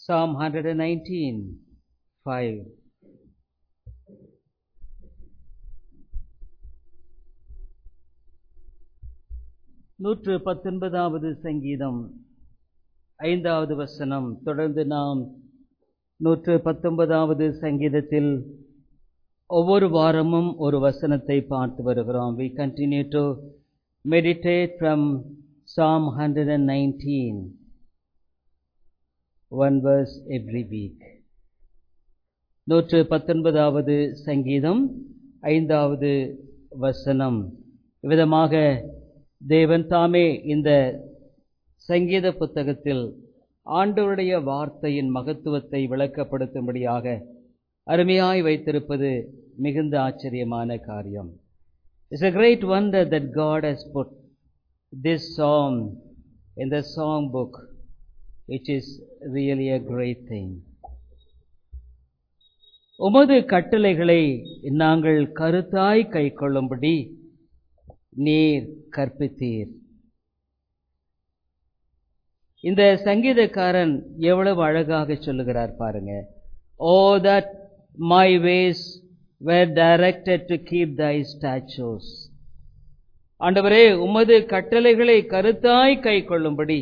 Psalm 119, 5. நூற்று பத்தொன்பதாவது சங்கீதம் ஐந்தாவது வசனம் தொடர்ந்து நாம் நூற்று பத்தொன்பதாவது சங்கீதத்தில் ஒவ்வொரு வாரமும் ஒரு வசனத்தை பார்த்து வருகிறோம் we continue to meditate from psalm 119 one verse every week நூற்று பத்தொன்பதாவது சங்கீதம் ஐந்தாவது வசனம் விதமாக தேவன் தாமே இந்த சங்கீத புத்தகத்தில் ஆண்டவருடைய வார்த்தையின் மகத்துவத்தை விளக்கப்படுத்தும்படியாக அருமையாய் வைத்திருப்பது மிகுந்த ஆச்சரியமான காரியம் it's a great wonder that God has put this psalm in the song book which is really a great thing உமது கட்டளைகளை நாங்கள் கருத்தாய் கைக்கொள்ளும்படி நீர் கற்பித்தீர் இந்த சங்கீதக்காரன் எவ்வளவு அழகாக சொல்லுகிறார் பாருங்க oh that my ways were directed to keep thy statutes ஆண்டவரே உமது கட்டளைகளை கருத்தாய் கை கொள்ளும்படி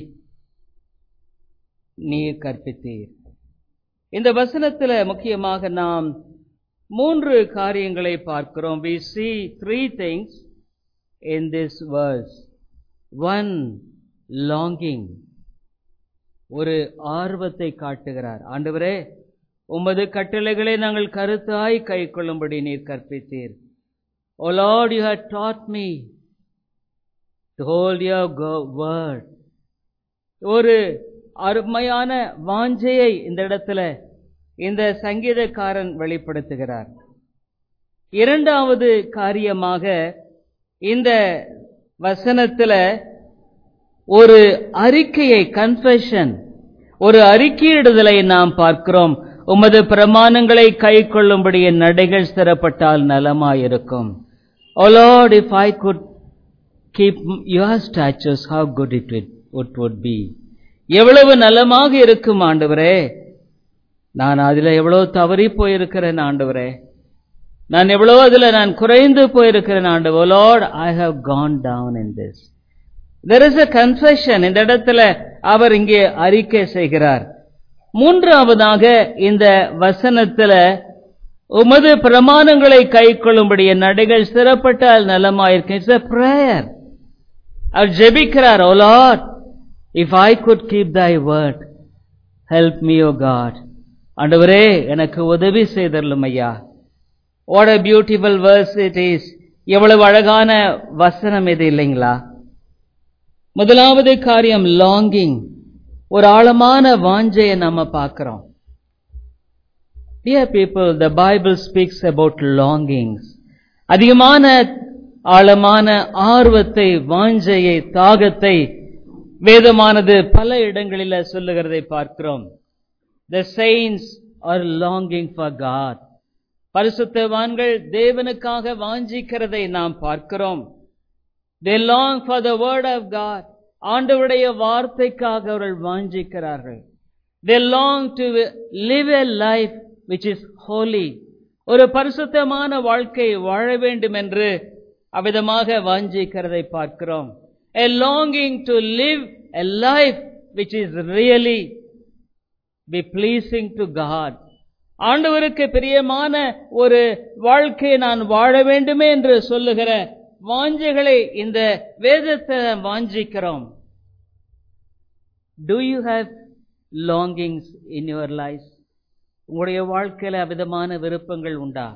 நீர் கற்பித்தீர் இந்த வசனத்துல முக்கியமாக நாம் மூன்று காரியங்களை பார்க்கிறோம் we see three things in this verse one longing ஒரு ஆர்வத்தை காட்டுகிறார் ஆண்டவரே உமது கட்டளைகளை நாங்கள் கருத்தாய் கை கொள்ளும்படி நீர் கற்பித்தீர் O Lord, you have taught me to hold your word. ஒரு அருமையான வாஞ்சையை இந்த இடத்துல இந்த சங்கீதக்காரன் வெளிப்படுத்துகிறார் இரண்டாவது காரியமாக இந்த வசனத்துல ஒரு அறிக்கையை கன்ஃபெஷன் ஒரு அறிக்கையிடுதலை நாம் பார்க்கிறோம் உமது பிரமாணங்களை கை கொள்ளும்படி என் நடைகள் ஸ்திரப்பட்டால் நலமாயிருக்கும் O Lord, if I could keep your statutes, how good it would, it would be. எவ்வளவு நலமாக இருக்கும் ஆண்டவரே நான் அதுல எவ்வளவு தவறி போயிருக்கிறேன் ஆண்டவரே நான் எவ்வளவு அதுல நான் குறைந்து போயிருக்கிறேன் ஆண்டவர் lord I have gone down in this there is a confession இந்த இடத்துல அவர் இங்கே அறிக்கை செய்கிறார் மூன்றாவதாக இந்த வசனத்துல உமது பிரமாணங்களை கை கொள்ளும்படி என் நடைகள் சிறப்பட்டால் நலமாயிருக்கும் இட்ஸ் அ பிரேயர் அவர் ஜெபிக்கிறார் oh lord if I could keep thy word help me oh God ஆண்டவரே எனக்கு உதவி செய்தரலும் ஐயா what a beautiful verse it is எவ்வளவு அழகான வசனம் இது இல்லைங்களா முதலாவது காரியம் லாங்கிங் ஒரு ஆழமான வாஞ்சையை நம்ம பார்க்கிறோம் Dear people, the Bible speaks about longings. அதிகமான ஆழமான ஆர்வத்தை வாஞ்சையை தாகத்தை வேதமானது பல இடங்களில் சொல்லுகிறதை பார்க்கிறோம் The saints are longing for God. பரிசுத்தவான்கள் தேவனுக்காக வாஞ்சிக்கிறதை நாம் பார்க்கிறோம் They long for the word of God. ஆண்டவருடைய வார்த்தைக்காக அவர்கள் வாஞ்சிக்கிறார்கள் They long to live a life which is holy. ஒரு பரிசுத்தமான வாழ்க்கை வாழ வேண்டும் என்று அவ்விதமாக வாஞ்சிக்கிறதை பார்க்கிறோம் A longing to live a life which is really be pleasing to God. ஆண்டவருக்கு பிரியமான ஒரு வாழ்க்கையை நான் வாழ வேண்டுமே என்று சொல்லுகிற வாஞ்சைகளை இந்த வேதத்தை வாஞ்சிக்கிறோம் Do you have longings in your life? உங்களுடைய வாழ்க்கையில விதமான விருப்பங்கள் உண்டா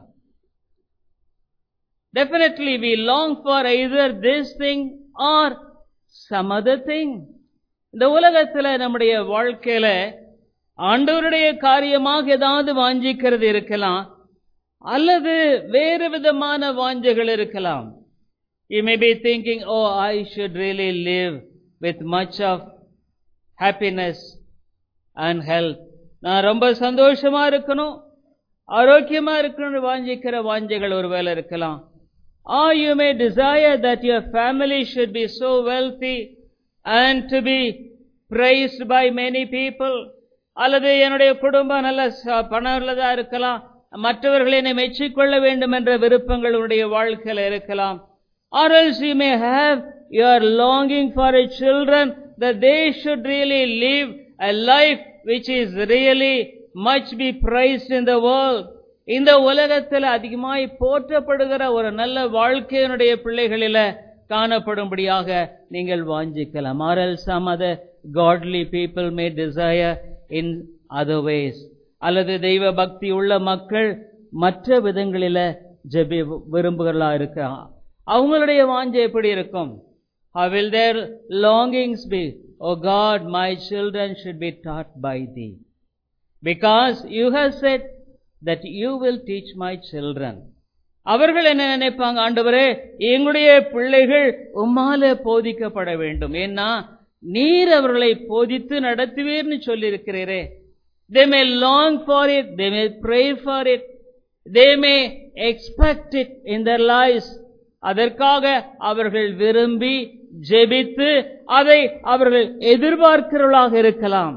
Definitely we long for either this thing or some other thing. இந்த உலகத்துல நம்முடைய வாழ்க்கையில ஆண்டவருடைய காரியமாக ஏதாவது வாஞ்சிக்கிறது இருக்கலாம் அல்லது வேறு விதமான வாஞ்சைகள் இருக்கலாம் You may be thinking, oh, I should really live with much of happiness and health. நான் ரொம்ப சந்தோஷமா இருக்கணும் ஆரோக்கியமா இருக்கணும்னு வாஞ்சிக்கிற வாஞ்சைகள் ஒருவேளை இருக்கலாம் Or you may desire that your family should be so wealthy and to be praised by many people. அல்லது என்னுடைய குடும்பம் நல்ல ச- பணம் உள்ளதா இருக்கலாம் மற்றவர்கள் என்னை மெச்சிக்கொள்ள வேண்டும் என்ற விருப்பங்கள் உன்னுடைய வாழ்க்கையில் இருக்கலாம் or else you may have your longing for a children that they should really live a life which is really much be praised in the world இந்த உலகத்தில் அதிகமாய் போற்றப்படுகிற ஒரு நல்ல வாழ்க்கையினுடைய பிள்ளைகளில காணப்படும்படியாக நீங்கள் வாஞ்சிக்கலாம் or else some other godly people may desire in other ways அல்லது தெய்வ பக்தி உள்ள மக்கள் மற்ற விதங்களில ஜெபி விரும்புகளா இருக்கலாம் அவங்களுடைய வாஞ்சை எப்படி இருக்கும் How will their longings be? O God, my children should be taught by thee. Because you have said that you will teach my children. அவர்கள் என்ன நினைப்பாங்க ஆண்டவரே எங்களுடைய பிள்ளைகள் உம்மால போதிக்கப்பட வேண்டும் ஏன்னா நீர் அவர்களை போதித்து நடத்துவீர்னு சொல்லியிருக்கிறீரே they may long for it they may pray for it they may expect it in their lives அதற்காக அவர்கள் விரும்பி ஜெபித்து அதை அவர்கள் எதிர்பார்க்கிறவர்களாக இருக்கலாம்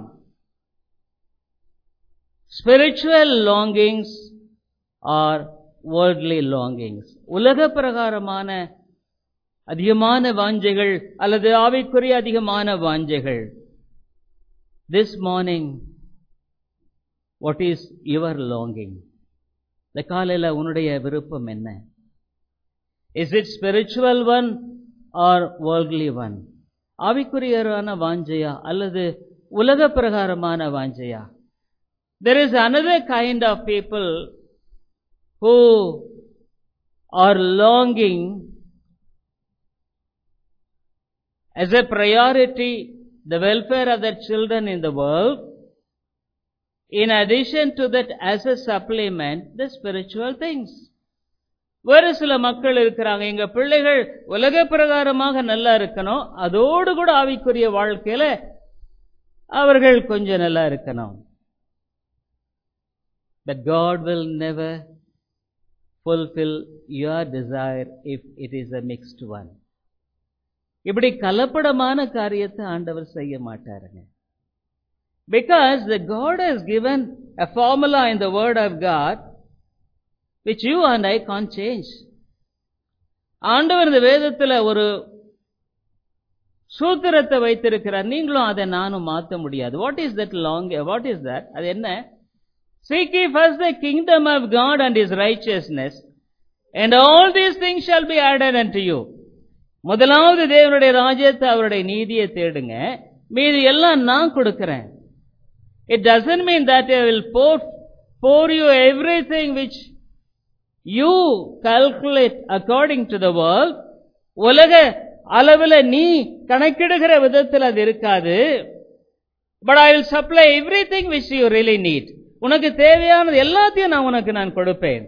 spiritual longings or worldly longings உலக பிரகாரமான அதிகமான வாஞ்சைகள் அல்லது ஆவிக்குரிய அதிகமான வாஞ்சைகள் this morning what is your longing இந்த காலையில் உன்னுடைய விருப்பம் என்ன is it spiritual one or worldly one ஆவிக்குரியரான வாஞ்சையா அல்லது உலக பிரகாரமான வாஞ்சையா there is another kind of people who are longing as a priority the welfare of their children in the world in addition to that as a supplement the spiritual things வேறு சில மக்கள் இருக்கிறாங்க எங்க பிள்ளைகள் உலக பிரகாரமாக நல்லா இருக்கணும் அதோடு கூட ஆவிக்குரிய வாழ்க்கையில அவர்கள் கொஞ்சம் நல்லா இருக்கணும் But God will never fulfill your desire if it is a mixed one. இப்படி கலப்படமான காரியத்தை ஆண்டவர் செய்ய மாட்டாருங்க because the God has given a formula in the word of God which you and I can't change. ஆண்டவர் இந்த வேதத்துல ஒரு சூத்திரத்தை வைத்திருக்கிறார் நீங்களும் அதை நானும் மாற்ற முடியாது what is that long what is that அது என்ன Seek ye first the kingdom of God and his righteousness, and all these things shall be added unto you. முதலாவது தேவனுடைய ராஜ்யத்தை அவருடைய நீதியை தேடுங்க மீதி எல்லாம் நான் கொடுக்கிறேன் it doesn't mean that I will pour pour you everything which you calculate according to the world உலக அளவில் நீ கணக்கிடுகிற விதத்தில் அது இருக்காது but I will supply everything which you really need உனக்கு தேவையானது எல்லாத்தையும் நான் உனக்கு நான் கொடுப்பேன்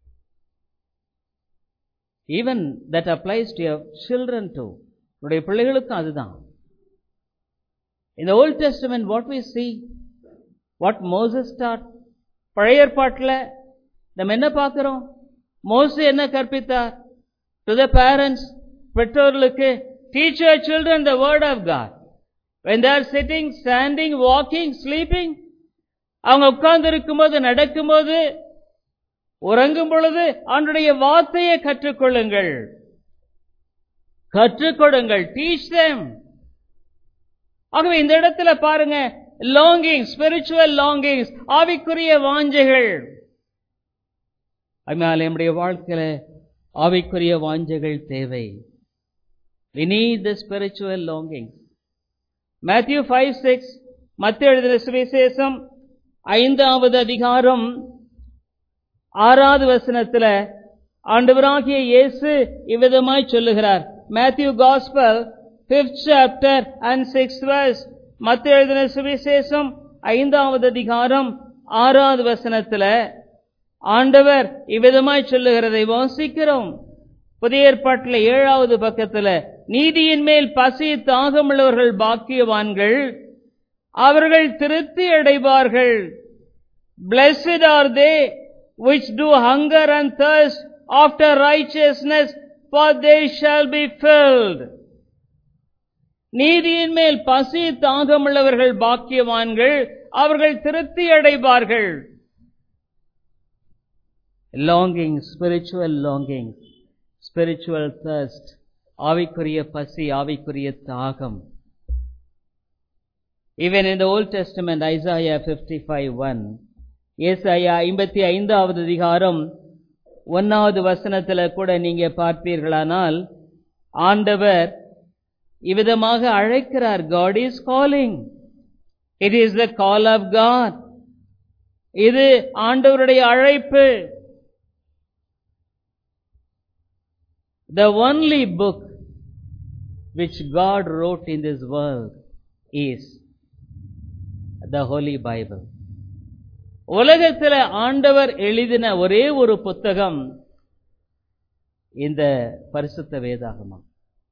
even that applies to your children to உன்னுடைய பிள்ளைகளுக்கும் அதுதான் இந்த old testament what we see what Moses start பழைய ஏற்பாட்டில் நம்ம என்ன பார்க்கிறோம் மோசு என்ன கற்பித்தார் டு த பேரண்ட்ஸ் பெற்றோர்களுக்கு teach your children the word of God when they're sitting standing walking sleeping அவங்க உட்கார்ந்து இருக்கும்போது நடக்கும்போது உறங்கும் பொழுது அவனுடைய வார்த்தையை கற்றுக்கொள்ளுங்கள் கற்றுக்கொடுங்கள் டீச் தேம் ஆகவே இந்த இடத்துல பாருங்க லாங்கிங் ஸ்பிரிச்சுவல் லாங்கிங்ஸ் ஆவிக்குரிய வாஞ்சைகள் அதனால நம்முடைய வாழ்க்கையில ஆவிக்குரிய வாஞ்சைகள் தேவை we need the spiritual longings Matthew 5 6 மத்திய எழுதின சுவிசேஷம் ஐந்தாவது அதிகாரம் ஆறாவது வசனத்துல ஆண்டவராகிய இயேசு இவ்விதமாய் சொல்லுகிறார் Matthew gospel fifth chapter and six verse மத்திய எழுதின சுவிசேஷம் ஐந்தாவது அதிகாரம் ஆறாவது வசனத்துல ஆண்டவர் இவ்விதமாய் சொல்லுகிறதை வாசிக்கிறோம் புதிய ஏற்பாட்டில் ஏழாவது பக்கத்துல நீதியின் மேல் பசி தாகமுள்ளவர்கள் பாக்கியவான்கள் அவர்கள் திருப்தி அடைவார்கள் Blessed are they which do hunger and thirst after righteousness, for they shall be filled. நீதியின் மேல் பசி தாகமுள்ளவர்கள் பாக்கியவான்கள் அவர்கள் திருப்தி அடைவார்கள் longing spiritual longing spiritual thirst ஆவிக்குரிய பசி ஆவிக்குரிய தாகம் Even in the Old Testament, Isaiah 55:1, ஏசாயா ஐம்பத்தி ஐந்தாவது அதிகாரம் ஒன்னாவது வசனத்துல கூட நீங்க பார்ப்பீர்களானால் ஆண்டவர் இவ்விதமாக அழைக்கிறார் God is calling. It is the call of God. இது ஆண்டவருடைய அழைப்பு The only book which God wrote in this world is the Holy Bible. உலகத்தில் ஆண்டவர் எழுதின ஒரே ஒரு புத்தகம் இந்த பரிசுத்த வேதாகமம்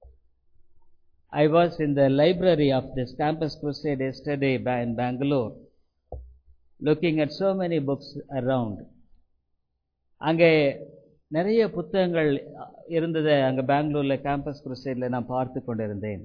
I was in the library of this campus crusade yesterday ba- in Bangalore, looking at so many books around. அங்கே நிறைய புத்தகங்கள் இருந்ததை அங்கே பெங்களூர்ல கேம்பஸ் குருசைடில் நான் பார்த்து கொண்டிருந்தேன்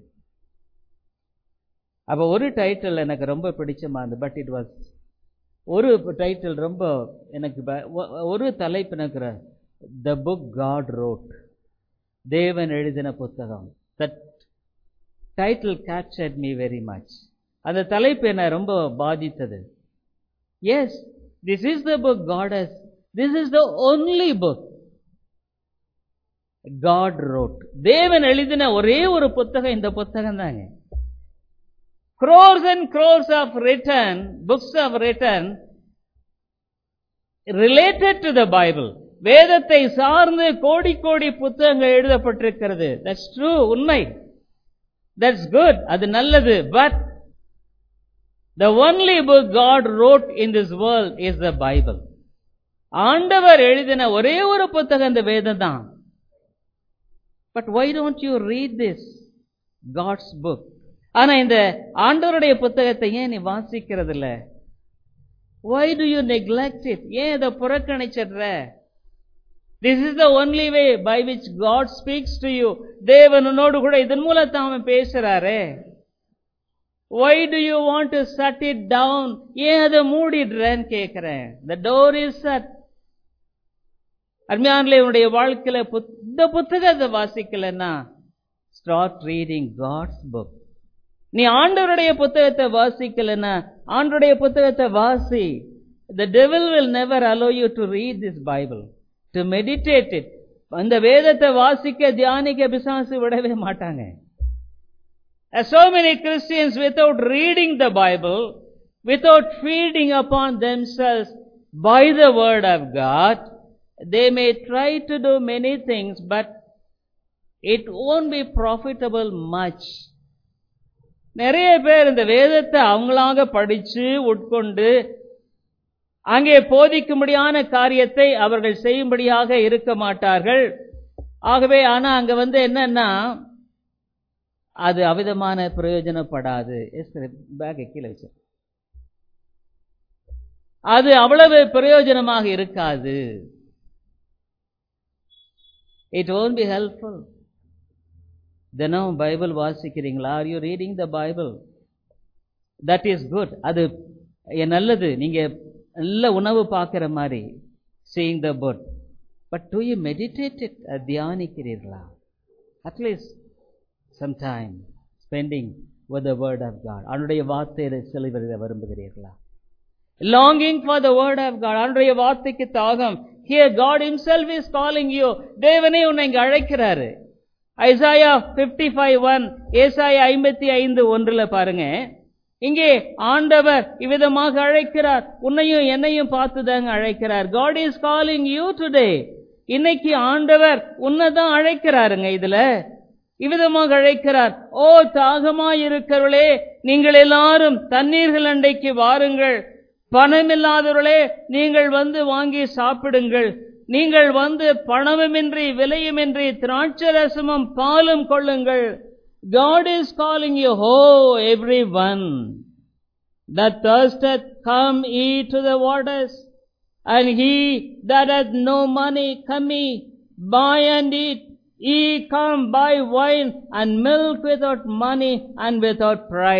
அப்போ ஒரு டைட்டில் எனக்கு ரொம்ப பிடிச்சமா இருந்தது பட் இட் வாஸ் ஒரு டைட்டில் ரொம்ப எனக்கு ப- ஒ- ஒரு தலைப்பு எனக்கு த புக் காட் ரோட் தேவன் எழுதின புத்தகம் that title captured me very much அந்த தலைப்பு என்னை ரொம்ப பாதித்தது yes this is the book God's this is the only book God wrote தேவன் எழுதின ஒரே ஒரு புத்தகம் இந்த புத்தகம் தாங்க crores and crores of written books of written related to the bible வேதத்தை சார்ந்து கோடி கோடி புத்தகங்கள் எழுதப்பட்டிருக்கிறது தட்ஸ் ட்ரூ உண்மை தட்ஸ் குட் அது நல்லது but the only book God wrote in this world is the Bible ஆண்டவர் எழுதின ஒரே ஒரு புத்தகம் இந்த வேதம் தான் but why don't you read this God's book ஆனா இந்த ஆண்டவருடைய புத்தகத்தை ஏன் நீ வாசிக்கிறது இல்ல why do you neglect it ஏன் இதை புறக்கணிச்சிடுற this is the only way by which God speaks to you தேவன் உன்னோடு கூட இதன் மூலத்தான் அவன் பேசுறாரே why do you want to shut it down ஏன் அதை மூடிடுறேன்னு கேட்கிறேன் த டோர் இஸ் சட் அருமையானே உன்னுடைய வாழ்க்கையில புத்- இந்த புத்தகத்தை வாசிக்கலன்னா ஸ்டார்ட் ரீடிங் காட்ஸ் புக் நீ ஆண்டவருடைய புத்தகத்தை வாசிக்கலன்னா ஆண்டவருடைய புத்தகத்தை வாசி the devil will never allow you to read this bible to meditate it அந்த வேதத்தை வாசிக்க தியானிக்க பிசாசு விடவே மாட்டாங்க As so many Christians without reading the Bible, without feeding upon themselves by the word of God, they may try to do many things, but it won't be profitable much. நிறைய பேர் இந்த வேதத்தை அவங்களாக படிச்சு உட்கொண்டு அங்கே போதிக்கும்படியான காரியத்தை அவர்கள் செய்யும்படியாக இருக்க மாட்டார்கள் ஆகவே ஆனா அங்க வந்து என்னன்னா அது அவிதமான பிரயோஜனப்படாது எஸ் பேக்கை கீழே வச்சு அது அவ்வளவு பிரயோஜனமாக இருக்காது இட் ஓன்ட் பி ஹெல்ப்ஃபுல் தினம் பைபிள் வாசிக்கிறீங்களா are you reading the Bible that is good அது எ- நல்லது நீங்க நல்ல உணவு பார்க்கிற மாதிரி seeing the food but do you meditate it தியானிக்கிறீர்களா at least some time spending with the word of God அவனுடைய வார்த்தையில செலுவதை விரும்புகிறீர்களா longing for the word of God அவனுடைய வார்த்தைக்கு தாகம் here God himself is calling you தேவனே உன்னை இங்க அழைக்கிறாரு ஐசாயா 55 ஃபைவ் ஒன் ஏசாயா ஐம்பத்தி ஐந்து ஒன்றுல பாருங்க இங்கே ஆண்டவர் இவ்விதமாக அழைக்கிறார் உன்னையும் என்னையும் பார்த்துதாங்க அழைக்கிறார் God is calling you today இன்னைக்கு ஆண்டவர் உன்னைதான் அழைக்கிறாருங்க இதுல இவ்விதமாக அழைக்கிறார் ஓ தாகமாய் இருக்கிறவர்களே நீங்கள் எல்லாரும் தண்ணீர்கள் அண்டைக்கு வாருங்கள் பணமில்லாதவர்களே நீங்கள் வந்து வாங்கி சாப்பிடுங்கள் நீங்கள் வந்து பணமுமின்றி விலையுமின்றி திராட்சரசமும் பாலும் கொள்ளுங்கள் God is calling you, oh, everyone that thirsteth, come ye to the waters, and he that hath no money, come ye, buy and eat. Ye come buy wine and milk without money and without price.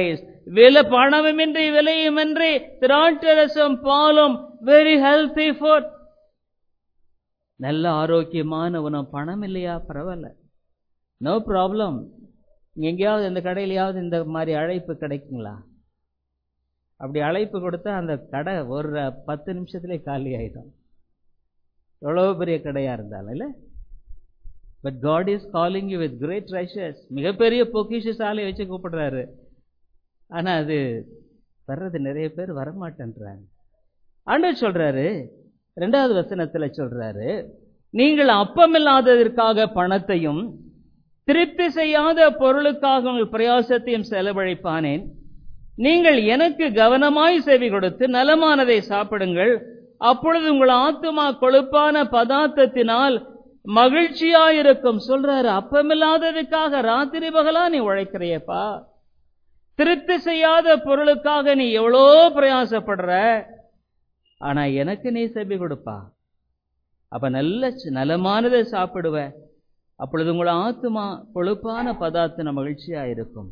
விலை பணமின்றி விலையுமின்றி திராட்சரசம் பாலும் very healthy food நல்ல ஆரோக்கியமான உணவு பணம் இல்லையா பரவாயில்ல no problem எங்கேயாவது இந்த கடையிலையாவது இந்த மாதிரி அழைப்பு கிடைக்குங்களா அப்படி அழைப்பு கொடுத்தா அந்த கடை ஒரு பத்து நிமிஷத்துலேயே காலி ஆயிடும் எவ்வளோ பெரிய கடையா இருந்தாலும் இல்லை but God is calling you with great treasures மிகப்பெரிய பொக்கிஷ சாலை வச்சு கூப்பிடுறாரு ஆனா அது வர்றது நிறைய பேர் வரமாட்டேன்றாங்க ஆண்டவர் சொல்றாரு ரெண்டாவது வசனத்துல சொல்றாரு நீங்கள் அப்பமில்லாததற்காக பணத்தையும் திருப்தி செய்யாத பொருளுக்காக உங்கள் பிரயாசத்தையும் செலவழிப்பானேன் நீங்கள் எனக்கு கவனமாய் செவி கொடுத்து நலமானதை சாப்பிடுங்கள் அப்பொழுது உங்கள் ஆத்துமா கொழுப்பான பதார்த்தத்தினால் மகிழ்ச்சியாயிருக்கும் சொல்றாரு அப்பமில்லாததுக்காக ராத்திரி பகலா நீ உழைக்கிறியப்பா திருப்தி செய்யாத பொருளுக்காக நீ எவ்வளோ பிரயாசப்படுற ஆனா எனக்கு நீ செவி கொடுப்பா அப்ப நல்ல நலமானதை சாப்பிடுவ அப்பொழுது உங்கள் ஆத்துமா கொழுப்பான பதார்த்தம் மகிழ்ச்சியா இருக்கும்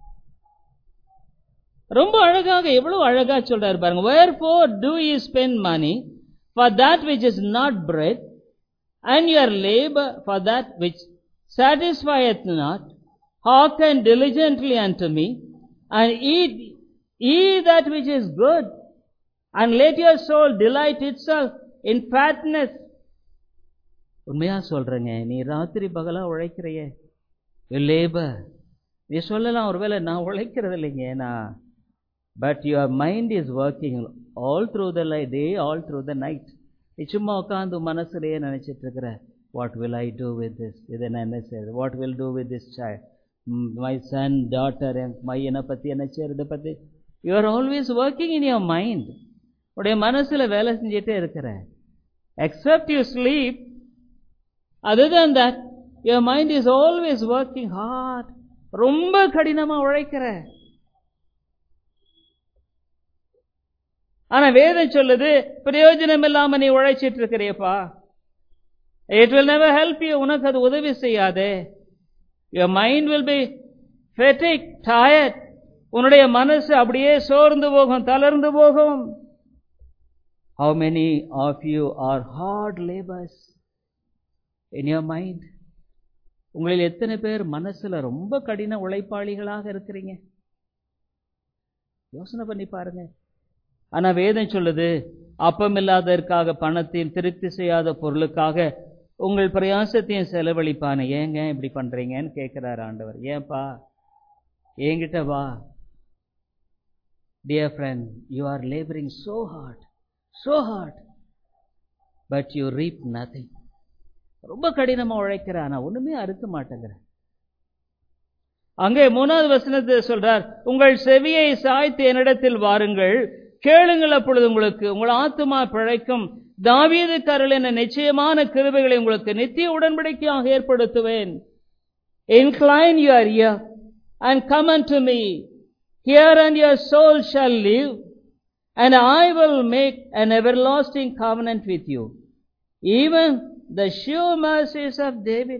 ரொம்ப அழகாக எவ்வளவு அழகா சொல்றாரு பாருங்க wherefore do you spend money for that which is not bread and your labour for that which satisfieth not hearken diligently unto me and eat ye that which is good and let your soul delight itself in fatness உண்மையா சொல்றேங்க நீ ராத்திரி பகலா உழைக்கிறைய labour நீ சொல்லலாம் ஒருவேளை நான் உழைக்கிறது இல்லைங்க நான் but your mind is working all through the lie day all through the night நீ சும்மா உட்காந்து மனசுலயே நினைச்சிட்டு இருக்கிற what will I do with this இதை நான் என்ன செய்யறது what will do with this child my son daughter என் மையனை பத்தி என்ன செய்யறத பத்தி you are always working in your mind உடைய மனசுல வேலை செஞ்சுட்டே இருக்கிற except you sleep other than that your mind is always working hard ரொம்ப கடினமா உழைக்கிற ஆனா வேதம் சொல்லுது பிரயோஜனம் இல்லாம நீ உழைச்சிட்டு இருக்கிறியப்பா it will never help you உனக்கு அது உதவி செய்யாதே your mind will be fatigue tired உன்னுடைய மனசு அப்படியே சோர்ந்து போகும் தளர்ந்து போகும் how many of you are hard labours in your mind உங்களில் எத்தனை பேர் மனசுல ரொம்ப கடின உழைப்பாளிகளாக இருக்கிறீங்க யோசனை பண்ணி பாருங்க ஆனா வேதம் சொல்லுது அப்பமில்லாததற்காக பணத்தையும் திருப்தி செய்யாத பொருளுக்காக உங்கள் பிரயாசத்தையும் செலவழிப்பானே ஏங்க இப்படி பண்றீங்கன்னு கேட்கிறார் ஆண்டவர் ஏன்பா என்கிட்ட வா dear friend you are labouring so hard so hard but you reap nothing ரொம்ப கடினமா உழைக்கிற ஆனா ஒண்ணுமே அறுக்க மாட்டேங்கிற அங்கே மூணாவது வசனத்தை சொல்றார் உங்கள் செவியை சாய்த்து என்னிடத்தில் வாருங்கள் கேளுங்கள் அப்பொழுது உங்களுக்கு உங்கள் ஆத்துமா பிழைக்கும் தாவீது கருள் என நிச்சயமான கிருபைகளை உங்களுக்கு நித்திய உடன்படிக்கையாக ஏற்படுத்துவேன் incline your ear and come and to me hear and your soul shall live and I will make an everlasting covenant with you even the sure mercies of David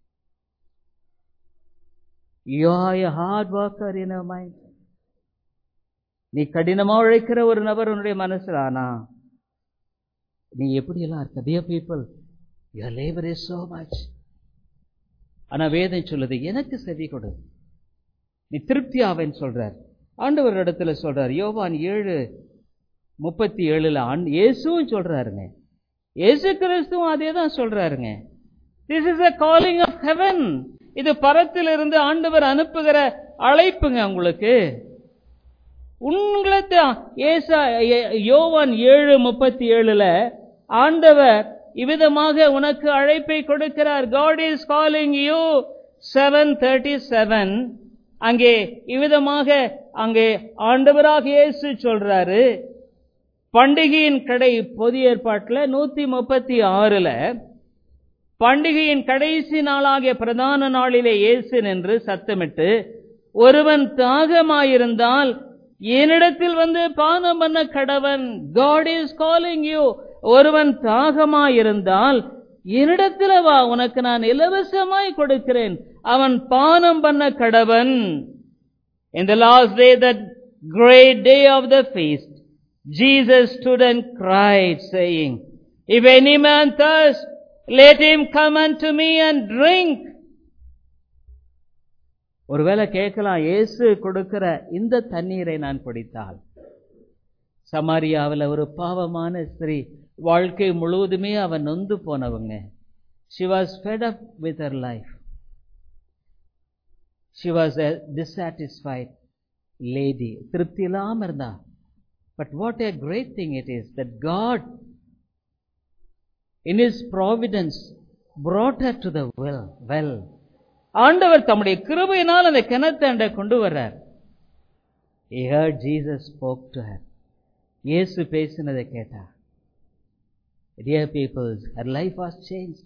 you are a hard worker in your mind நீ கடினமா உழைக்கிற ஒரு நபர் உன்னுடைய மனசுல ஆனா நீ எப்படி எல்லாம் இருக்க dear people your labour is so much ஆனா வேதம் சொல்லுது எனக்கு செவி கொடு நீ திருப்தி ஆவேன்னு சொல்றார் ஆண்டவர் இடத்துல சொல்றார் யோவான் ஏழு முப்பத்தி ஏழுல இயேசுவும் சொல்றாருங்க இயேசு கிறிஸ்துவும் அதே தான் சொல்றாருங்க this is a calling of heaven இது பரத்திலிருந்து ஆண்டவர் அனுப்புகிற அழைப்புங்க உங்களுக்கு உங்களுக்கு ஏசா யோவான் ஏழு முப்பத்தி ஏழுல ஆண்டவர் இவ்விதமாக உனக்கு அழைப்பை கொடுக்கிறார் God is calling you seven thirty seven அங்கே இவ்விதமாக அங்கே ஆண்டவராக இயேசு சொல்றாரு பண்டிகையின் கடை பொது ஏற்பாட்டில் நூத்தி முப்பத்தி ஆறுல பண்டிகையின் கடைசி நாளாகிய பிரதான நாளிலே இயேசு நின்று சத்தமிட்டு ஒருவன் தாகமாயிருந்தால் என்னிடத்தில் வந்து பானம் பண்ண கடவன் காட் இஸ் காலிங் யூ ஒருவன் தாகமாயிருந்தால் என்னிடத்தில் வா உனக்கு நான் இலவசமாய் கொடுக்கிறேன் அவன் பானம் பண்ண கடவன் In the last day that great day of the feast, Jesus stood and cried, saying, If any man thirst, let him come unto me and drink. ஒருவேளை கேட்கலாம் இயேசு கொடுக்கிற இந்த தண்ணீரை நான் குடித்தால் சமாரியாவில் ஒரு பாவமான ஸ்திரீ வாழ்க்கை முழுவதுமே அவன் நொந்து போனவங்க she was fed up with her life she was a dissatisfied lady திருப்தி இல்லாம இருந்தா but what a great thing it is that god in his providence brought her to the well well ஆண்டவர் தம்முடைய கிருபையினால் அந்த கிணத்தாண்ட கொண்டு வர்றார் he heard jesus spoke to her இயேசு பேசினதை கேட்டா dear people her life was changed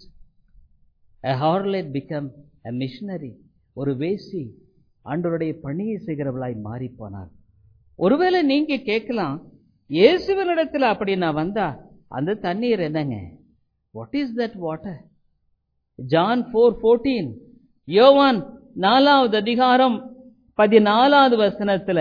a harlot become a missionary ஒரு வேசி ஆண்டவருடைய பணியை செய்கிறவளாய் மாறி போனார் ஒருவேளை நீங்க கேட்கலாம் இயேசுவனிடத்தில் அப்படி நான் வந்தா அந்த தண்ணீர் என்னங்க what is that water John four fourteen யோவான் நாலாவது அதிகாரம் பதினாலாவது வசனத்துல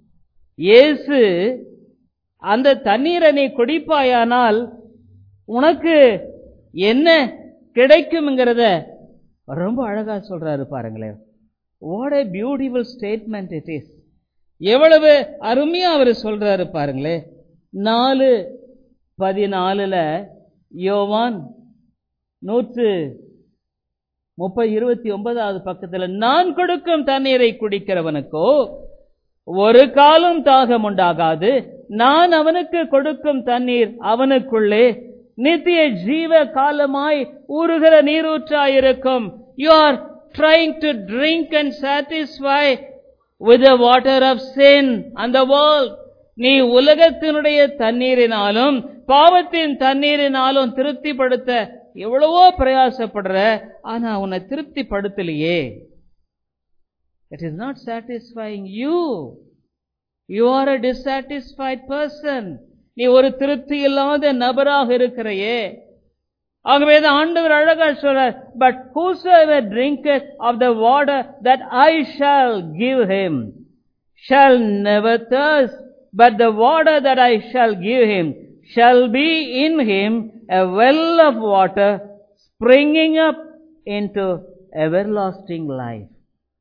இயேசு அந்த தண்ணீரை நீ குடிப்பாயானால் உனக்கு என்ன கிடைக்கும்ங்கிறத ரொம்ப அழகா சொல்றாரு பாருங்களேன் what a beautiful statement it is எவ்வளவு அருமையா அவர் சொல்றாரு பாருங்களேன் நாலு பதினாலுல யோவான் நூற்று முப்பது இருபத்தி ஒன்பதாவது பக்கத்துல நான் கொடுக்கும் தண்ணீரை குடிக்கிறவனுக்கோ ஒரு காலம் தாகம் உண்டாகாது நான் அவனுக்கு கொடுக்கும் தண்ணீர் அவனுக்குள்ளே நித்திய ஜீவ காலமாய் ஊறுகிற நீரூற்றாயிருக்கும் you are trying to drink and satisfy with the water of then அந்த வேர்ல்ட் நீ உலகத்தினுடைய தண்ணீரினாலும் பாவத்தின் தண்ணீரினாலும் திருப்திப்படுத்த எவ்வளவோ பிரயாசப்படுற ஆனா உன்னை திருப்திப்படுத்தலையே it is not satisfying you you are a dissatisfied person நீ ஒரு திருப்தி இல்லாத நபராக இருக்கிறையே ஆகவே தான் ஆண்டவர் அழகா சொல்றார் but whosoever drinketh of the water that I shall give him shall never thirst but the water that I shall give him shall be in him a well of water springing up into everlasting life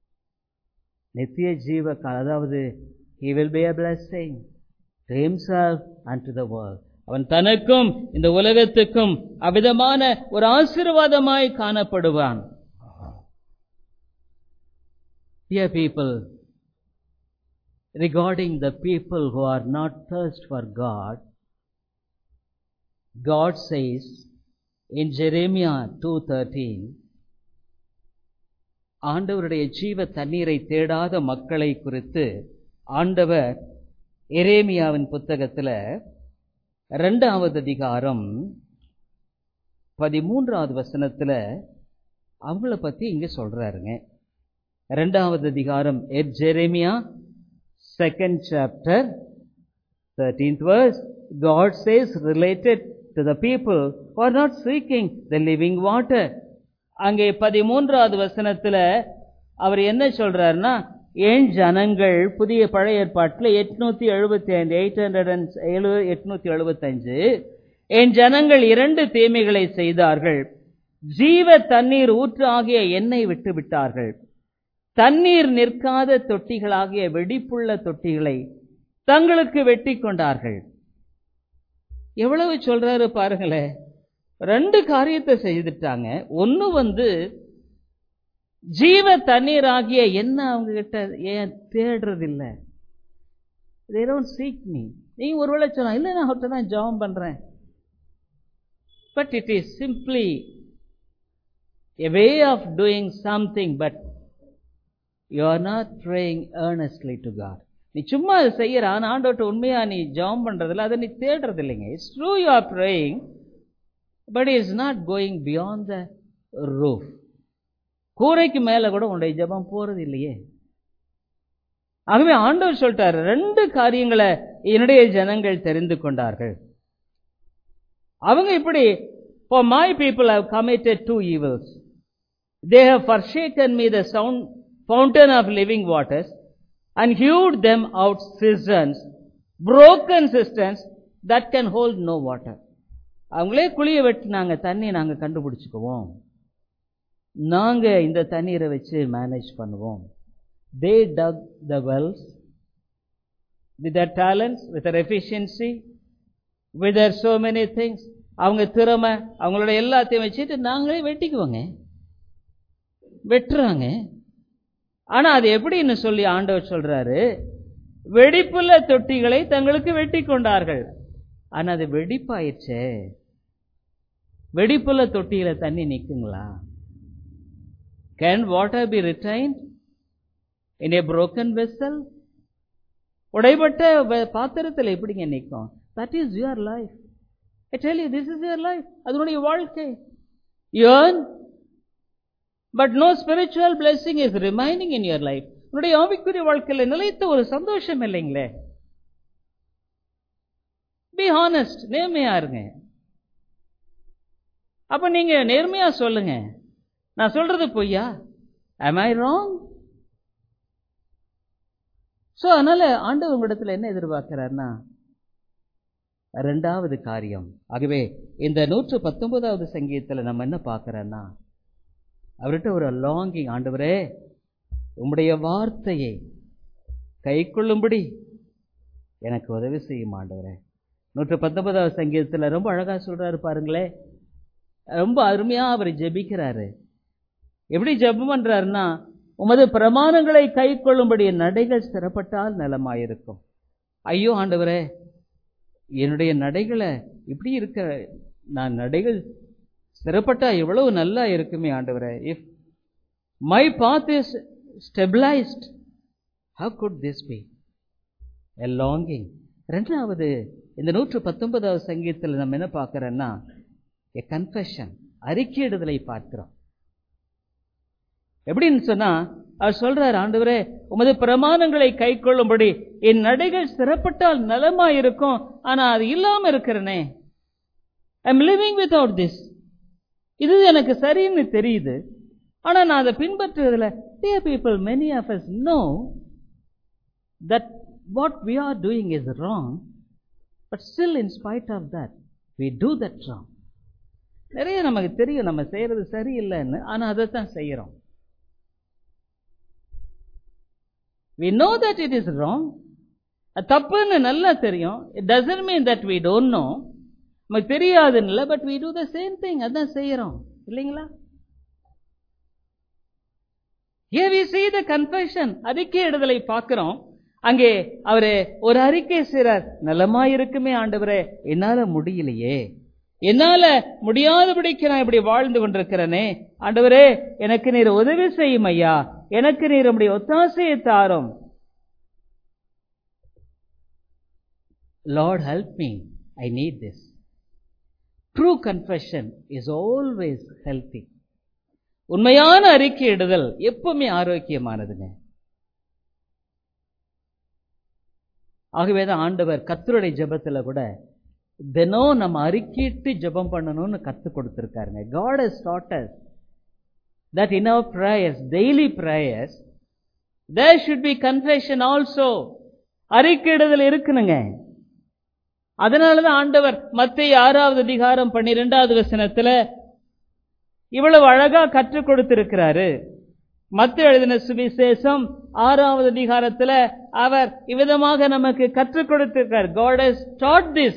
நித்திய ஜீவ கா- அதாவது he will be a blessing to himself and to the world அவன் தனக்கும் இந்த உலகத்துக்கும் அவ்விதமான ஒரு ஆசீர்வாதமாய் காணப்படுவான் Dear people, regarding the people who are not thirst for God, God says in Jeremiah 2:13 ஆண்டவருடைய ஜீவ தண்ணீரை தேடாத மக்களை குறித்து ஆண்டவர் எரேமியாவின் புத்தகத்துல ரெண்டாவது அதிகாரம் பதிமூன்றாவது வசனத்துல அவங்கள பத்தி இங்க சொல்றாருங்க ரெண்டாவது அதிகாரம் at Jeremiah second chapter thirteenth verse God says related to the people who are not seeking the living water அங்கே பதிமூன்றாவது வசனத்துல அவர் என்ன சொல்றாருன்னா என் ஜனங்கள் புதிய பழைய ஏற்பாட்டில் எட்நூத்தி எழுபத்தி ஐந்து எயிட் ஹண்ட்ரட் அண்ட் ஏழு எட்நூத்தி எழுபத்தஞ்சு என் ஜனங்கள் இரண்டு தீமைகளை செய்தார்கள் ஜீவ தண்ணீர் ஊற்று ஆகிய எண்ணெய் விட்டு விட்டார்கள் தண்ணீர் நிற்காத தொட்டிகளாகிய வெடிப்புள்ள தொட்டிகளை தங்களுக்கு வெட்டி கொண்டார்கள் எவ்வளவு சொல்றாரு பாருங்களேன் ரெண்டு காரியத்தை செய்துட்டாங்க ஒன்னு வந்து ஜீவ தண்ணீர் ஆகிய என்ன அவங்க கிட்ட ஏன் தேடுறது இல்ல they don't seek me நீங்க ஒருவேளை சொல்லலாம் இல்ல நான் அவர்கிட்ட தான் ஜெபம் பண்றேன் but it is simply a way of doing something but you are not praying earnestly to God நீ சும்மா அதை செய்யற ஆனா ஆண்டவர்கிட்ட உண்மையா நீ ஜெபம் பண்றதில்ல அதை நீ தேடுறது இல்லைங்க it's true you are praying but is not going beyond the roof கூரைக்கு மேல கூட உன்னுடைய ஜெபம் போறது இல்லையே ஆகவே ஆண்டவர் சொல்லிட்டாரு ரெண்டு காரியங்களை என்னுடைய ஜனங்கள் தெரிந்து கொண்டார்கள் அவங்க இப்படி for my people have committed two evils they have forsaken me the sound fountain of living waters and hewed them out cisterns, broken cisterns that can hold no water. அவங்களே குழிய வெட்டினாங்க தண்ணி நாங்க கண்டுபிடிச்சுக்குவோம் நாங்க இந்த தண்ணீரை வச்சு மேனேஜ் பண்ணுவோம் தே dug the wells with their talents with their efficiency with their so many things அவங்க திறமை அவங்களோட எல்லாத்தையும் வச்சுட்டு நாங்களே வெட்டிக்குவோங்க வெட்டுறாங்க ஆனா அது எப்படின்னு சொல்லி ஆண்டவர் சொல்றாரு வெடிப்புள்ள தொட்டிகளை தங்களுக்கு வெட்டி கொண்டார்கள் ஆனா அது வெடிப்பாயிடுச்சே வெடிப்புள்ள தொட்டியில தண்ணி நிக்குங்களா can water be retained in a broken vessel உடைபட்ட வ- பாத்திரத்தில் எப்படிங்க நிற்கும் that is your life I tell you this is your life அதனுடைய வாழ்க்கை earn but no spiritual blessing is remaining in your life உன்னுடைய ஆவிக்குரிய வாழ்க்கையில நிலைத்த ஒரு சந்தோஷம் இல்லைங்களே பி ஹானஸ்ட் நேர்மையா இருங்க அப்ப நீங்க நேர்மையா சொல்லுங்க நான் சொல்றது பொய்யா am ஐ wrong சோ அதனால ஆண்டவர் உங்களிடத்துல என்ன எதிர்பார்க்கிறார்னா ரெண்டாவது காரியம் ஆகவே இந்த நூற்று பத்தொன்பதாவது சங்கீதத்துல நம்ம என்ன பார்க்கிறோம்னா அவர்கிட்ட ஒரு லாங்கிங் ஆண்டவரே உம்முடைய வார்த்தையை கைக்கொள்ளும்படி எனக்கு உதவி செய்யும் ஆண்டவரே நூற்று பத்தொன்பதாவது சங்கீதத்துல ரொம்ப அழகா சொல்றாரு பாருங்களே ரொம்ப அருமையா அவர் ஜெபிக்கிறாரு எப்படி ஜெபம் பண்றாருன்னா உமது பிரமாணங்களை கை கொள்ளும்படி என் நடைகள் ஸ்திரப்பட்டால் நலமாயிருக்கும் ஐயோ ஆண்டவரே என்னுடைய நடைகளை இப்படி இருக்க நான் நடைகள் ஸ்திரப்பட்டா எவ்வளவு நல்லா இருக்குமே ஆண்டவரே if my path is stabilised how good this be a longing ரெண்டாவது இந்த நூற்று பத்தொன்பதாவது சங்கீதத்தில் நம்ம என்ன பார்க்கிறோம்னா எ கன்ஃபெஷன் அறிக்கையிடுதலை பார்க்கிறோம் எப்படின்னு சொன்னா அவர் சொல்றார் ஆண்டவரே உமது பிரமாணங்களை கை கொள்ளும்படி என் நடைகள் சிறப்பட்டால் நலமா இருக்கும் ஆனா அது இல்லாம இருக்கிறனே ஐம் லிவிங் வித்வுட் திஸ் இது எனக்கு சரின்னு தெரியுது ஆனா நான் அதை பின்பற்றுவதில் dear people many of us know that what we are doing is wrong but still in spite of that we do that wrong நிறைய நமக்கு தெரியும் நம்ம செய்யறது சரியில்லைன்னு ஆனா அதை தான் செய்யறோம் we know that it is wrong அது தப்புன்னு நல்லா தெரியும் it doesn't mean that we don't know நமக்கு தெரியாதுன்னு இல்லை but we do the same thing அதான் செய்யறோம் இல்லைங்களா Here we see the confession அறிக்கை இடுதலை பார்க்கிறோம் அங்கே அவரு ஒரு அறிக்கை செய்றார் நலமா இருக்குமே ஆண்டவரே என்னால முடியலையே என்னால முடியாதபடிக்கு நான் இப்படி வாழ்ந்து கொண்டிருக்கிறேனே ஆண்டவரே எனக்கு நீர் உதவி செய்யும் ஐயா எனக்கு நீர் உம்முடைய ஒத்தாசையை தாரும் Lord help me I need this true confession is always healthy உண்மையான அறிக்கை இடுதல் எப்பவுமே ஆரோக்கியமானதுங்க ஆகவேதான் ஆண்டவர் கத்தருடைய ஜெபத்துல கூட தினம் நம்ம அறிக்கையிட்டு ஜெபம் பண்ணணும்னு கத்து கொடுத்திருக்காருங்க God has taught us that in our prayers daily prayers there should be confession also அறிக்கையிடுதல் இருக்கணுங்க அதனாலதான் ஆண்டவர் மத்திய ஆறாவது அதிகாரம் பன்னிரெண்டாவது வசனத்துல இவ்வளவு அழகா கற்றுக் கொடுத்திருக்கிறாரு மத்த எழுதின சுவிசேஷம் ஆறாவது அதிகாரத்துல அவர் இவ்விதமாக நமக்கு கற்றுக் கொடுத்திருக்கார் God has taught this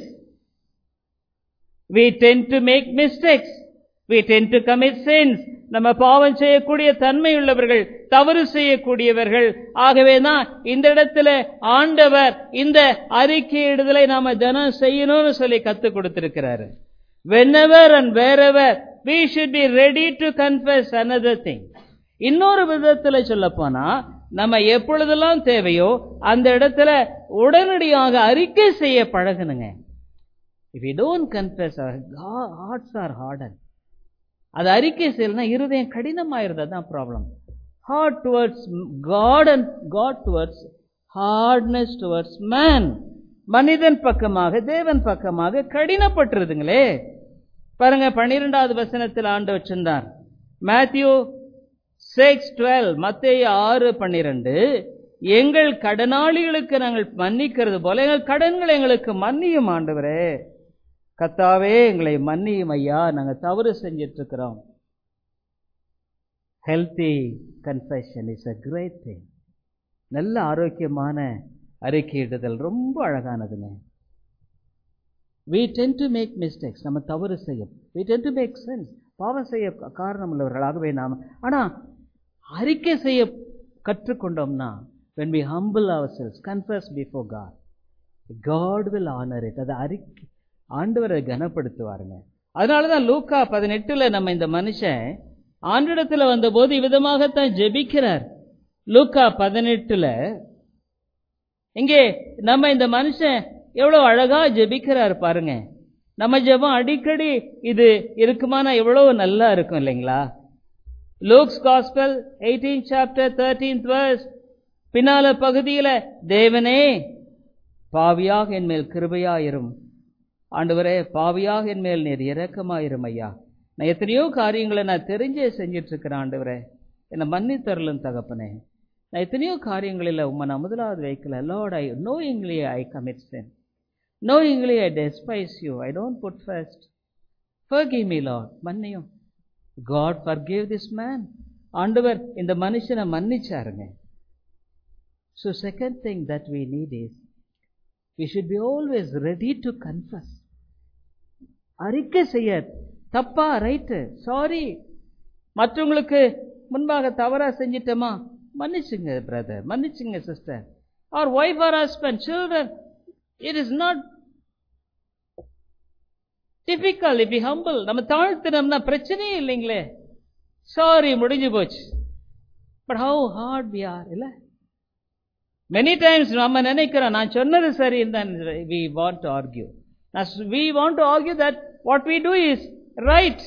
we tend to make mistakes we tend to commit sins நம்ம பாவம் செய்யக்கூடிய தன்மை உள்ளவர்கள் தவறு செய்யக்கூடியவர்கள் ஆகவேதான் இந்த இடத்துல ஆண்டவர் இந்த அறிக்கையிடுதலை நாம தினம் செய்யணும்னு சொல்லி கத்துக் கொடுத்திருக்கிறாரு whenever and wherever we should be ready to confess another thing இன்னொரு விதத்துல சொல்ல போனா நம்ம எப்பொழுதெல்லாம் தேவையோ அந்த இடத்துல உடனடியாக அறிக்கை செய்ய பழகணுங்க if we don't confess our hearts are hardened அது அறிக்கை செய்யலனா இருதயம் கடினமாயிருது அதான் problem heart towards God and God towards hardness towards man மனிதன் பக்கமாக தேவன் பக்கமாக கடினப்பட்டுருதுங்களே பாருங்க பன்னிரெண்டாவது வசனத்தில் ஆண்டு வச்சிருந்தார் மேத்யூ சிக்ஸ் டுவெல் மத்திய ஆறு பன்னிரெண்டு எங்கள் கடனாளிகளுக்கு நாங்கள் மன்னிக்கிறது போல எங்கள் கடன்களை எங்களுக்கு மன்னியும் ஆண்டவரே கத்தாவே எங்களை மன்னியும் ஐயா நாங்க தவறு செஞ்சிட்டு இருக்கிறோம் healthy confession is a great thing நல்ல ஆரோக்கியமான அறிக்கையிடுதல் ரொம்ப அழகானதுங்க we tend to make mistakes நம்ம தவறு செய்யும் we tend to make sense பாவம் செய்ய காரணம் உள்ளவர்களாகவே நாம் ஆனா அறிக்கை செய்ய கற்றுக்கொண்டோம்னா when we humble ourselves confess before God God will honor it அதை அறிக்கை ஆண்டவரை கனப்படுத்துவாருங்க அதனாலதான் லூக்கா பதினெட்டுல நம்ம இந்த மனுஷன் ஆண்டிடத்துல வந்தபோது இவ்விதமாகத்தான் ஜெபிக்கிறார் லூக்கா பதினெட்டுல இங்கே நம்ம இந்த மனுஷன் எவ்வளவு அழகா ஜெபிக்கிறார் பாருங்க நம்ம ஜெபம் அடிக்கடி இது இருக்குமானா எவ்வளவு நல்லா இருக்கும் இல்லைங்களா Luke's gospel eighteen chapter thirteenth verse பின்னால பகுதியில தேவனே பாவியாக என் மேல் கிருபையாயிரும் ஆண்டவரே பாவியாக என் மேல் நீர் இரக்கமாயிரும் ஐயா நான் எத்தனையோ காரியங்களை நான் தெரிஞ்சே செஞ்சிட்டு இருக்கிறேன் ஆண்டவரே என்னை மன்னித்தரலும் தகப்பனே நான் எத்தனையோ காரியங்களில் உம்மை நான் முதலாவது வைக்கல Lord I knowingly I commit sin knowingly I despise you I don't put first forgive me Lord மன்னியும் God forgive this man ஆண்டவர் இந்த மனுஷனை மன்னிச்சாருங்க so second thing that we need is we should be always ready to confess அறிக்கை செய்ய தப்பா right sorry மற்றவங்களுக்கு முன்பாக தவறா செஞ்சிட்டோமா மன்னிச்சுங்க பிரதர் மன்னிச்சுங்க sister or wife or husband children it is not typical if humble நம்ம தாழ்த்தினோம்னா பிரச்சனையே இல்லைங்களே சாரி முடிஞ்சு போச்சு but how hard we are இல்ல மெனி டைம்ஸ் நம்ம நினைக்கிறோம் நான் சொன்னது சரி தான் we want to argue we want to argue that what we do is right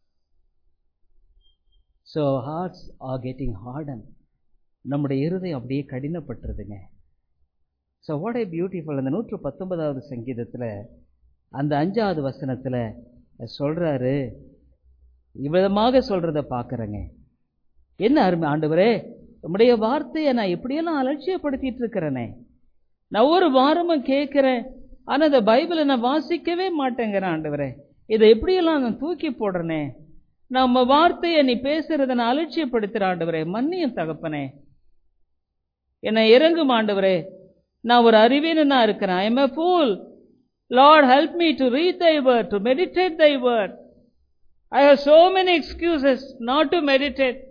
so hearts are getting harden நம்முடைய இருதயம் அப்படியே கடினப்பட்டுருதுங்க ஸோ வாட் ஏ பியூட்டிஃபுல் அந்த நூற்று பத்தொன்பதாவது சங்கீதத்தில் அந்த அஞ்சாவது வசனத்தில் சொல்றாரு இவ்விதமாக சொல்றத பார்க்குறேங்க என்ன அருமை ஆண்டவரே உம்முடைய வார்த்தையை நான் எப்படியெல்லாம் அலட்சியப்படுத்திட்டு இருக்கிறேனே நான் ஒரு வாரமும் கேட்கிறேன் ஆனா இந்த பைபிளை நான் வாசிக்கவே மாட்டேங்கிறேன் ஆண்டவரே இதை எப்படியெல்லாம் நான் தூக்கி போடுறேனே நம்ம வார்த்தையை நீ பேசுறத நான் அலட்சியப்படுத்துற ஆண்டவரே மன்னியும் தகப்பனே என்னை இறங்கும் ஆண்டவரே நான் ஒரு அறிவீனனா இருக்கிறேன் I am a fool Lord help me to read thy word to meditate thy word I have so many excuses not to meditate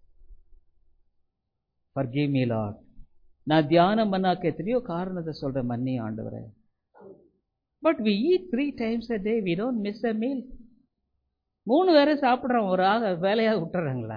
forgive me Lord நான் தியானம் பண்ணாக்க எத்தனையோ காரணத்தை சொல்றேன் மன்னி ஆண்டவரே but we eat three times a day we don't miss a meal மூணு வேற சாப்பிட்றோம் ஒரு ஆக வேலையாக விட்டுறாங்களா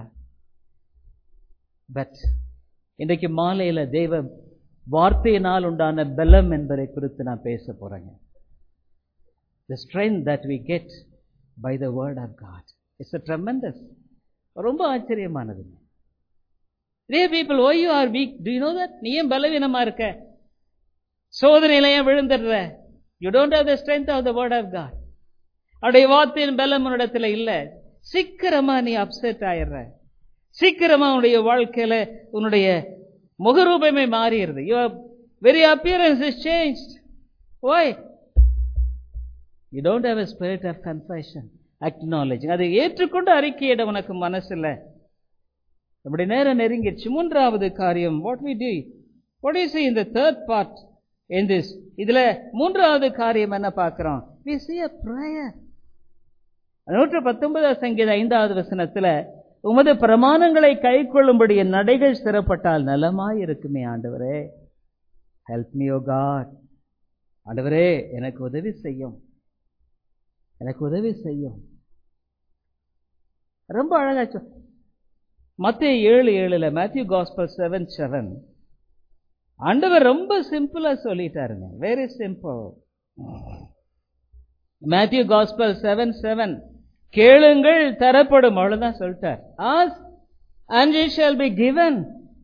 பட் இன்றைக்கு மாலையில தெய்வ வார்த்தையினால் உண்டான பலம் என்பதை குறித்து நான் பேச போறேங்க the strength that we get by the word of God it's a tremendous ரொம்ப ஆச்சரியமானதுங்க இதே people oh you are weak do you know that நீ ஏன் பலவீனமா இருக்க சோதனையில ஏன் விழுந்துடுற you don't have the strength of the word of God அவருடைய வார்த்தையின் பலம் உன்னிடத்துல இல்ல சீக்கிரமா நீ அப்செட் ஆயிடுற சீக்கிரமா உன்னுடைய வாழ்க்கையில உன்னுடைய முகரூபமே மாறிடுது your very appearance is change why you don't have a spirit of confession acknowledge அதை ஏற்றுக்கொண்டு அறிக்கையிட உனக்கு மனசு இல்லை நம்முடைய நேரம் நெருங்கிடுச்சு மூன்றாவது காரியம் வாட் வி டி வாட் இஸ் இந்த தேர்ட் பார்ட் இன் திஸ் இதுல மூன்றாவது காரியம் என்ன பார்க்கிறோம் வி see a prayer நூற்று பத்தொன்பதாம் சங்கீத ஐந்தாவது வசனத்துல உமது பிரமாணங்களை கை கொள்ளும்படி என் நடைகள் சிறப்பட்டால் நலமாய் இருக்குமே ஆண்டவரே ஹெல்ப் மீ ஓ காட் ஆண்டவரே எனக்கு உதவி செய்யும் எனக்கு உதவி செய்யும் ரொம்ப அழகா மத்திய ஏழு ஏழுல மேத்யூ காஸ்பல் செவன் செவன் ஆண்டவர் ரொம்ப சிம்பிளா சொல்லிட்டாருங்க very simple Matthew gospel seven seven கேளுங்கள் தரப்படும் அவ்வளவுதான் சொல்லிட்டார் ask and it shall be given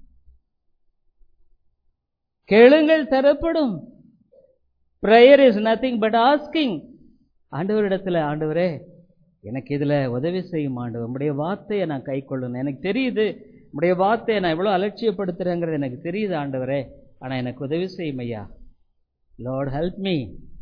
கேளுங்கள் தரப்படும் prayer is nothing but asking ஆண்டவரிடத்துல ஆண்டவரே எனக்கு இதுல உதவி செய்யும் ஆண்டவர் உங்களுடைய வார்த்தையை நான் கை கொள்ளணும் எனக்கு தெரியுது உடைய வார்த்தையை நான் எவ்வளவு அலட்சியப்படுத்துறேங்கிறது எனக்கு தெரியுது ஆண்டவரே ஆனா எனக்கு உதவி செய்யும் ஐயா Lord help me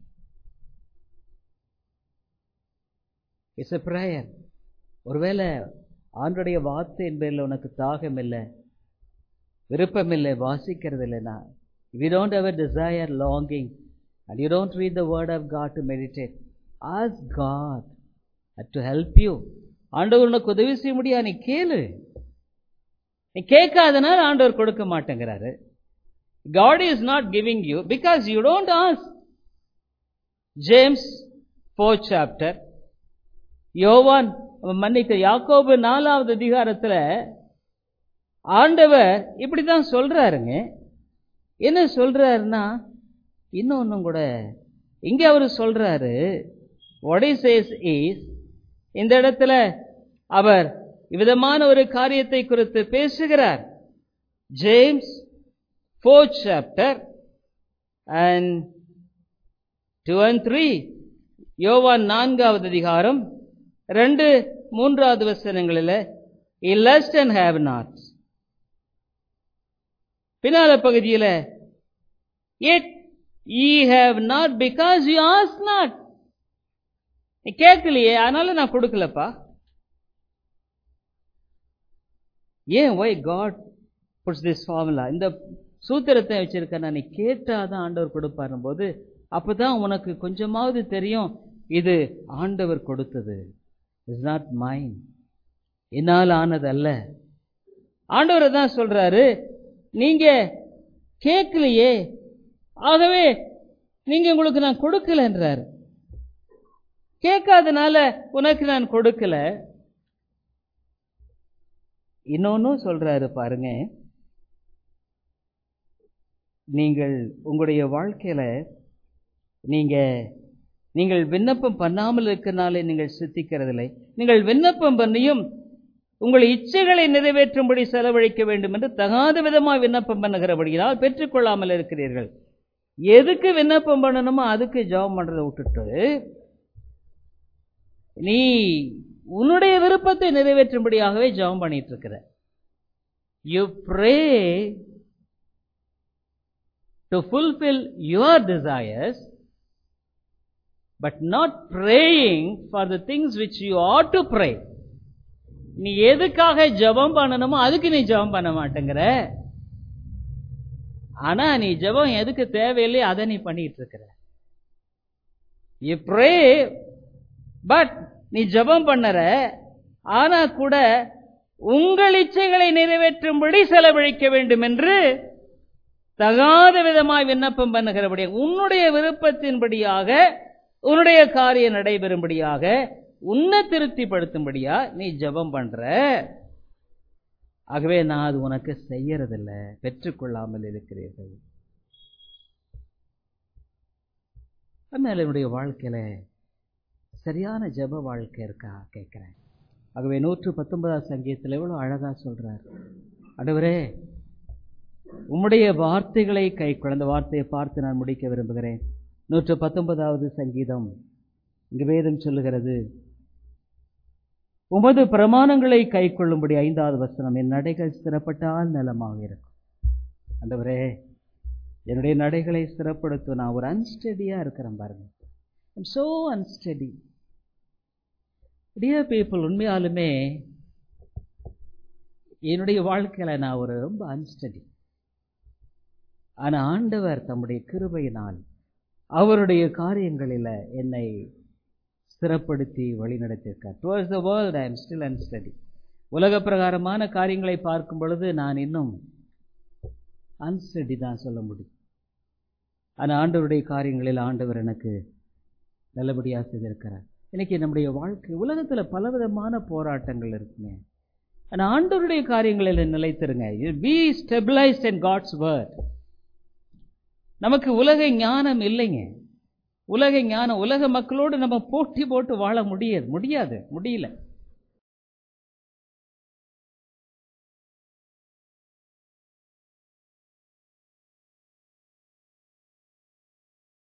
it's a prayer ஒருவேளை ஆண்டுடைய வார்த்தை என்பதில் உனக்கு தாகம் இல்லை விருப்பம் இல்லை வாசிக்கிறது இல்லைனா we don't have a desire longing and you don't read the word of God to meditate ask God to help you ஆண்டவர் உனக்கு உதவி செய்ய முடியாது நீ கேளு நீ கேட்காதனால ஆண்டவர் கொடுக்க மாட்டேங்கிறாரு God is not giving you because you don't ask James four chapter யோவான் மன்னிக்க யாக்கோபு நாலாவது அதிகாரத்துல ஆண்டவர் இப்படிதான் சொல்றாருங்க என்ன சொல்றாருன்னா இன்னொன்னும் கூட இங்க அவர் சொல்றாரு what he says is இந்த இடத்துல அவர் விதமான ஒரு காரியத்தை குறித்து பேசுகிறார் James fourth chapter and two and three யோவான் நான்காவது அதிகாரம் ரெண்டு மூன்றாவது வசனங்களில் இல்லஸ்ட் அண்ட் ஹேவ் நாட் பின்னால பகுதியில் it ye have not because you ask not நீ கேட்கலையே அதனால நான் கொடுக்கலப்பா ஏன் why God puts this formula இந்த சூத்திரத்தை வச்சிருக்க நான் நீ கேட்டாதான் ஆண்டவர் கொடுப்பாரும் போது அப்பதான் உனக்கு கொஞ்சமாவது தெரியும் இது ஆண்டவர் கொடுத்தது இஸ் நாட் மைண்ட் என்னால் ஆனது அல்ல ஆண்டவர் தான் சொல்றாரு நீங்க கேட்கலையே ஆகவே நீங்க உங்களுக்கு நான் கொடுக்கலன்றாரு கேட்காதனால உனக்கு நான் கொடுக்கல இன்னொன்னும் சொல்றாரு பாருங்க நீங்கள் உங்களுடைய வாழ்க்கையில நீங்க நீங்கள் விண்ணப்பம் பண்ணாமல் இருக்கிறனாலே நீங்கள் சித்திக்கிறதில்லை நீங்கள் விண்ணப்பம் பண்ணியும் உங்கள் இச்சைகளை நிறைவேற்றும்படி செலவழிக்க வேண்டும் என்று தகாத விதமாக விண்ணப்பம் பண்ணுகிறபடியால் பெற்றுக்கொள்ளாமல் இருக்கிறீர்கள் எதுக்கு விண்ணப்பம் பண்ணணுமோ அதுக்கு ஜாபம் பண்றதை விட்டுட்டு நீ உன்னுடைய விருப்பத்தை நிறைவேற்றும்படியாகவே ஜெபம் பண்ணிட்டு இருக்கிற you pray to fulfil your desires but not praying for the things which you ought to pray நீ எதுக்காக ஜெபம் பண்ணணுமோ அதுக்கு நீ ஜெபம் பண்ண மாட்டேங்கிற ஆனா நீ ஜெபம் எதுக்கு தேவையில்லை அதை நீ பண்ணிட்டு இருக்கிற யூ ப்ரே பட் நீ ஜெபம் பண்ணற ஆனா கூட உங்கள் இச்சைகளை நிறைவேற்றும்படி செலவழிக்க வேண்டும் என்று தகாத விதமாய் விண்ணப்பம் பண்ணுகிறபடி உன்னுடைய விருப்பத்தின்படியாக உன்னுடைய காரியம் நடைபெறும்படியாக உன்னை திருப்திப்படுத்தும்படியா நீ ஜெபம் பண்ற ஆகவே நான் அது உனக்கு செய்யறதில்ல பெற்றுக்கொள்ளாமல் இருக்கிறீர்கள் அதனால என்னுடைய வாழ்க்கையில சரியான ஜெப வாழ்க்கை இருக்கா கேட்கிறேன் ஆகவே நூற்று பத்தொன்பதாம் சங்கீதத்தில் எவ்வளவு அழகா சொல்றார் அடுவரே உம்முடைய வார்த்தைகளை கை குழந்த வார்த்தையை பார்த்து நான் முடிக்க விரும்புகிறேன் நூற்று பத்தொன்பதாவது சங்கீதம் இங்கு வேதம் சொல்லுகிறது உமது பிரமாணங்களை கை கொள்ளும்படி ஐந்தாவது வசனம் என் நடைகள் ஸ்திரப்பட்டால் நலமாக இருக்கும் ஆண்டவரே என்னுடைய நடைகளை ஸ்திரப்படுத்தும் நான் ஒரு அன்ஸ்டடியா இருக்கிறேன் பாருங்க I'm so unsteady dear people உண்மையாலுமே என்னுடைய வாழ்க்கையில நான் ஒரு ரொம்ப அன்ஸ்டடி ஆனா ஆண்டவர் தம்முடைய கிருபையினால் அவருடைய காரியங்களில் என்னை ஸ்திரப்படுத்தி வழிநடத்தியிருக்கார் towards the world I am still unsteady உலக பிரகாரமான காரியங்களை பார்க்கும் பொழுது நான் இன்னும் அன்ஸ்டடி தான் சொல்ல முடியும் ஆனால் ஆண்டவருடைய காரியங்களில் ஆண்டவர் எனக்கு நல்லபடியாக செய்திருக்கிறார் இன்னைக்கு நம்முடைய வாழ்க்கை உலகத்தில் பலவிதமான போராட்டங்கள் இருக்குங்க ஆனால் ஆண்டவருடைய காரியங்களில் நிலைத்திருங்க be stabilised and God's word நமக்கு உலக ஞானம் இல்லைங்க உலக ஞானம் உலக மக்களோடு நம்ம போட்டி போட்டு வாழ முடியாது முடியாது முடியல